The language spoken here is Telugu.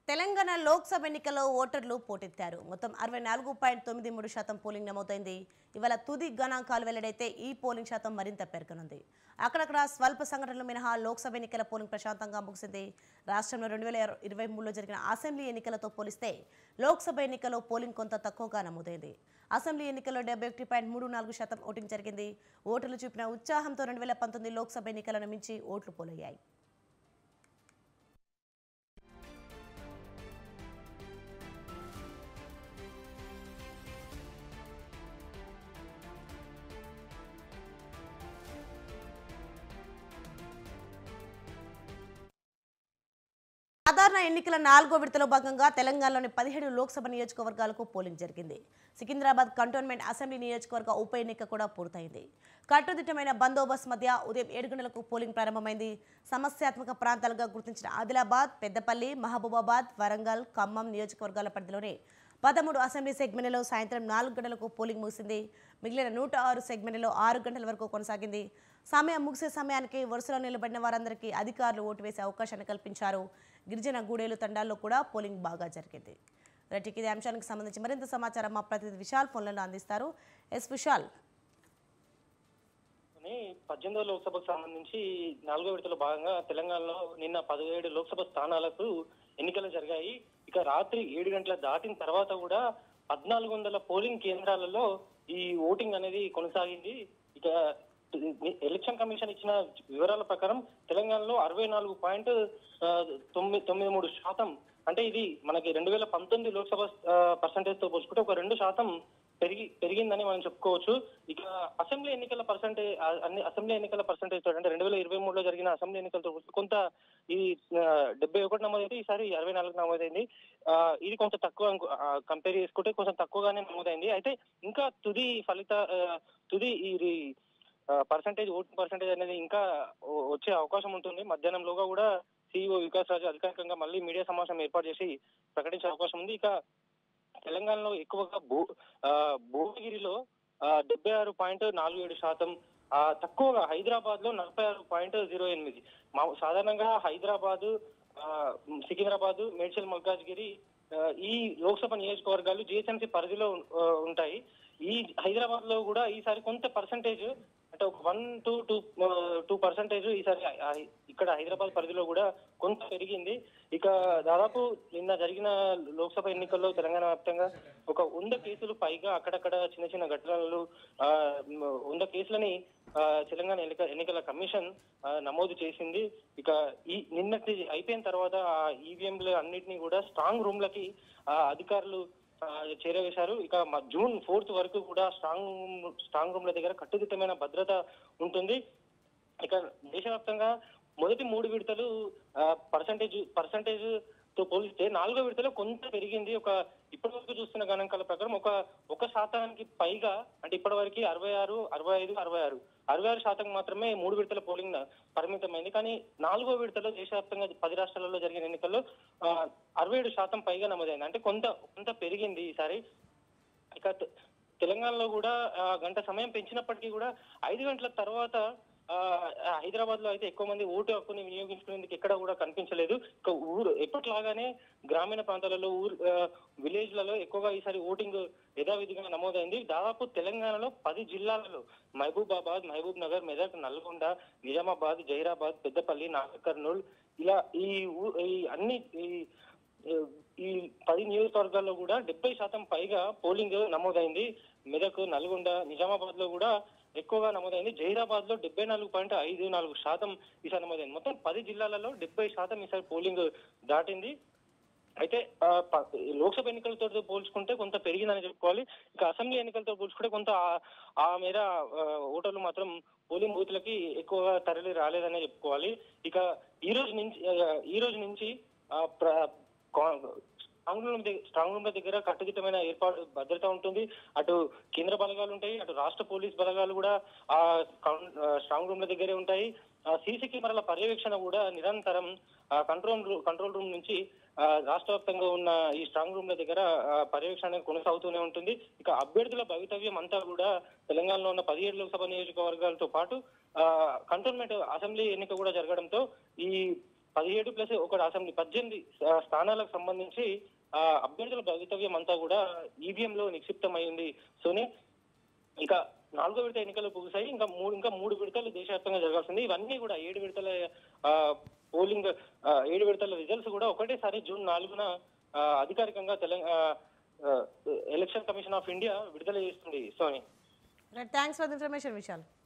తెలంగాణ లోక్సభ ఎన్నికల్లో ఓటర్లు పోటెత్తారు మొత్తం అరవై నాలుగు పాయింట్ తొమ్మిది మూడు శాతం పోలింగ్ నమోదైంది ఇవాళ తుది గణాంకాలు వెల్లడైతే ఈ పోలింగ్ శాతం మరింత పెరగనుంది అక్కడక్కడ స్వల్ప సంఘటనలు మినహా లోక్సభ ఎన్నికల పోలింగ్ ప్రశాంతంగా ముగిసింది రాష్ట్రంలో రెండు వేల ఇరవై మూడులో జరిగిన అసెంబ్లీ ఎన్నికలతో పోలిస్తే లోక్సభ ఎన్నికల్లో పోలింగ్ కొంత తక్కువగా నమోదైంది అసెంబ్లీ ఎన్నికల్లో డెబ్బై ఒకటి పాయింట్ మూడు నాలుగు శాతం ఓటింగ్ జరిగింది ఓటర్లు చూపిన ఉత్సాహంతో రెండు వేల పంతొమ్మిది లోక్సభ ఎన్నికలను మించి ఓట్లు పోలయ్యాయి సాధారణ ఎన్నికల నాలుగో విడతలో భాగంగా తెలంగాణలోని పదిహేడు లోక్సభ నియోజకవర్గాలకు పోలింగ్ జరిగింది సికింద్రాబాద్ కంటోన్మెంట్ అసెంబ్లీ నియోజకవర్గ ఉప ఎన్నిక కూడా పూర్తయింది కట్టుదిట్టమైన బందోబస్తు మధ్య ఉదయం ఏడు గంటలకు పోలింగ్ ప్రారంభమైంది సమస్యాత్మక ప్రాంతాలుగా గుర్తించిన ఆదిలాబాద్ పెద్దపల్లి మహబూబాబాద్ వరంగల్ ఖమ్మం నియోజకవర్గాల పరిధిలోనే పదమూడు అసెంబ్లీ సెగ్మెంట్లలో సాయంత్రం నాలుగు గంటలకు పోలింగ్ ముగిసింది మిగిలిన నూట ఆరు సెగ్మెంట్లలో ఆరు గంటల వరకు కొనసాగింది సమయం ముగిసే సమయానికి వరుసలో నిలబడిన వారందరికీ అధికారులు ఓటు వేసే అవకాశాన్ని కల్పించారు గిరిజన గూడేలు తండాల్లో కూడా పోలింగ్ బాగా జరిగింది రైట్ ఇదే అంశానికి సంబంధించి మరింత సమాచారం మా ప్రతినిధి విశాల్ ఫోన్లలో అందిస్తారు ఎస్ విశాల్ అని పద్దెనిమిదవ లోక్సభకు సంబంధించి నాలుగో విడతలో భాగంగా తెలంగాణలో నిన్న పదిహేడు లోక్సభ స్థానాలకు ఎన్నికలు జరిగాయి ఇక రాత్రి ఏడు గంటల దాటిన తర్వాత కూడా పద్నాలుగు వందల పోలింగ్ కేంద్రాలలో ఈ ఓటింగ్ అనేది కొనసాగింది ఇక ఎలక్షన్ కమిషన్ ఇచ్చిన వివరాల ప్రకారం తెలంగాణలో అరవై నాలుగు పాయింట్ తొమ్మిది తొమ్మిది మూడు శాతం అంటే ఇది మనకి రెండు వేల పంతొమ్మిది లోక్సభ పర్సంటేజ్ తో పోల్చుకుంటే ఒక రెండు శాతం పెరిగి పెరిగిందని మనం చెప్పుకోవచ్చు ఇక అసెంబ్లీ ఎన్నికల పర్సంటేజ్ అన్ని అసెంబ్లీ ఎన్నికల పర్సంటేజ్ తోటి అంటే రెండు వేల ఇరవై మూడులో జరిగిన అసెంబ్లీ ఎన్నికలతో పోల్చుకుంటే కొంత ఈ డెబ్బై ఒకటి నమోదైంది ఈసారి అరవై నాలుగు నమోదైంది ఆ, ఇది కొంచెం తక్కువ కంపేర్ చేసుకుంటే కొంచెం తక్కువగానే నమోదైంది అయితే ఇంకా తుది ఫలిత ఆ, తుది ఇది పర్సంటేజ్ ఓటింగ్ పర్సంటేజ్ అనేది ఇంకా వ- వచ్చే అవకాశం ఉంటుంది మధ్యాహ్నంలోగా కూడా సిఇఓ వికాస్ రాజు అధికారికంగా మళ్ళీ మీడియా సమావేశం ఏర్పాటు చేసి ప్రకటించే అవకాశం ఉంది ఇక తెలంగాణలో ఎక్కువగా భూ ఆ, భువనగిరిలో డెబ్బై ఆరు పాయింట్ నాలుగు ఏడు శాతం ఆ, తక్కువగా హైదరాబాద్ లో నలభై ఆరు పాయింట్ జీరో ఎనిమిది మా సాధారణంగా హైదరాబాద్ సికింద్రాబాద్ మేడ్చల్ మల్కాజ్గిరి ఆ, ఈ లోక్సభ నియోజకవర్గాలు జిహెచ్ఎంసీ పరిధిలో ఆ, ఉంటాయి ఈ హైదరాబాద్ లో కూడా ఈసారి కొంత పర్సంటేజ్ అంటే ఒక one to two two percentage ఈసారి ఆ, ఇక్కడ హైదరాబాద్ పరిధిలో కూడా కొంత పెరిగింది ఇక దాదాపు నిన్న జరిగిన లోక్సభ ఎన్నికల్లో తెలంగాణ వ్యాప్తంగా ఒక వంద కేసులు పైగా అక్కడక్కడ చిన్న చిన్న ఘటనలు ఆ, మ్, వంద కేసులని ఆ, తెలంగాణ ఎన్నిక ఎన్నికల కమిషన్ ఆ, నమోదు చేసింది ఇక ఈ నిన్నటి అయిపోయిన తర్వాత ఆ ఈవీఎంలు అన్నిటినీ కూడా స్ట్రాంగ్ రూమ్లకి ఆ, అధికారులు ఆ, చేరవేశారు ఇక మ- జూన్ ఫోర్త్ వరకు కూడా స్ట్రాంగ్ రూమ్ స్ట్రాంగ్ రూమ్ల దగ్గర కట్టుదిట్టమైన భద్రత ఉంటుంది ఇక దేశవ్యాప్తంగా మొదటి మూడు విడతలు పర్సంటేజ్ పర్సంటేజ్ తో పోలిస్తే నాలుగో విడతలో కొంత పెరిగింది ఒక ఇప్పటి వరకు చూస్తున్న గణాంకాల ప్రకారం ఒక ఒక శాతానికి పైగా అంటే ఇప్పటి వరకు అరవై ఆరు అరవై ఐదు అరవై ఆరు అరవై ఆరు శాతం మాత్రమే మూడు విడతల పోలింగ్ పరిమితమైంది కానీ నాలుగో విడతలో దేశవ్యాప్తంగా పది రాష్ట్రాలలో జరిగిన ఎన్నికల్లో ఆ, అరవై ఏడు శాతం పైగా నమోదైంది అంటే కొంత కొంత పెరిగింది ఈసారి ఇక తె- తెలంగాణలో కూడా ఆ, గంట సమయం పెంచినప్పటికీ కూడా ఐదు గంటల తర్వాత హైదరాబాద్ లో అయితే ఎక్కువ మంది ఓటు హక్కుని వినియోగించుకునేందుకు ఎక్కడ కూడా కనిపించలేదు ఇక ఊరు ఎప్పటిలాగానే గ్రామీణ ప్రాంతాలలో ఊరు విలేజ్ లలో ఎక్కువగా ఈసారి ఓటింగ్ యథావిధిగా నమోదైంది దాదాపు తెలంగాణలో పది జిల్లాలలో మహబూబాబాద్ మహబూబ్ నగర్ మెదక్ నల్గొండ నిజామాబాద్ జైరాబాద్ పెద్దపల్లి నాగర్ కర్నూల్ ఇలా ఈ ఊ- ఈ అన్ని ఈ ఈ పది నియోజకవర్గాల్లో కూడా డెబ్బై శాతం పైగా పోలింగ్ నమోదైంది మెదక్ నల్గొండ నిజామాబాద్ లో కూడా ఎక్కువగా నమోదైంది జహీరాబాద్ లో డెబ్బై నాలుగు పాయింట్ ఐదు నాలుగు శాతం ఈసారి నమోదైంది మొత్తం పది జిల్లాలలో డెబ్బై శాతం ఈసారి పోలింగ్ దాటింది అయితే ఆ, ప- లోక్సభ ఎన్నికలతో పోల్చుకుంటే కొంత పెరిగిందని చెప్పుకోవాలి ఇక అసెంబ్లీ ఎన్నికలతో పోల్చుకుంటే కొంత ఆ- ఆ మేర ఆ, ఓటర్లు మాత్రం పోలింగ్ బూత్లకి ఎక్కువగా తరలి రాలేదనే చెప్పుకోవాలి ఇక ఈ రోజు నుంచి ఆ, ఈ రోజు నుంచి ఆ, ప్ర- కా- స్ట్రాంగ్ రూమ్ దగ్గర స్ట్రాంగ్ రూమ్ దగ్గర కట్టుదిట్టమైన ఏర్పాటు భద్రత ఉంటుంది అటు కేంద్ర బలగాలు ఉంటాయి అటు రాష్ట్ర పోలీస్ బలగాలు కూడా ఆ కౌన్- ఆ, స్ట్రాంగ్ రూమ్ల దగ్గరే ఉంటాయి ఆ, సీసీ కెమెరాల పర్యవేక్షణ కూడా నిరంతరం ఆ, కంట్రోల్ రూ- కంట్రోల్ రూమ్ నుంచి ఆ, రాష్ట్ర వ్యాప్తంగా ఉన్న ఈ స్ట్రాంగ్ రూమ్ల దగ్గర ఆ, పర్యవేక్షణ అనేది కొనసాగుతూనే ఉంటుంది ఇక అభ్యర్థుల భవితవ్యం అంతా కూడా తెలంగాణలో ఉన్న పదిహేడు లోక్సభ నియోజకవర్గాలతో పాటు ఆ, కంటోన్మెంట్ అసెంబ్లీ ఎన్నిక కూడా జరగడంతో ఈ పదిహేడు ప్లస్ ఒకటి అసెంబ్లీ పద్దెనిమిది ఆ, స్థానాలకు సంబంధించి ఆ అభ్యర్థుల భవితవ్యం అంతా కూడా ఈవీఎం లో నిక్షిప్తమైంది సోని ఇక నాలుగో విడత ఎన్నికలు ముగిశాయి ఇంకా మూడు ఇంకా మూడు విడతలు దేశవ్యాప్తంగా జరగాల్సింది ఇవన్నీ కూడా ఏడు విడతల ఆ, పోలింగ్ ఆ, ఏడు విడతల రిజల్ట్స్ కూడా ఒకటేసారి జూన్ నాలుగున ఆ, అధికారికంగా Telangana election commission of India విడుదల చేస్తుంది Soni thanks for the information Vishal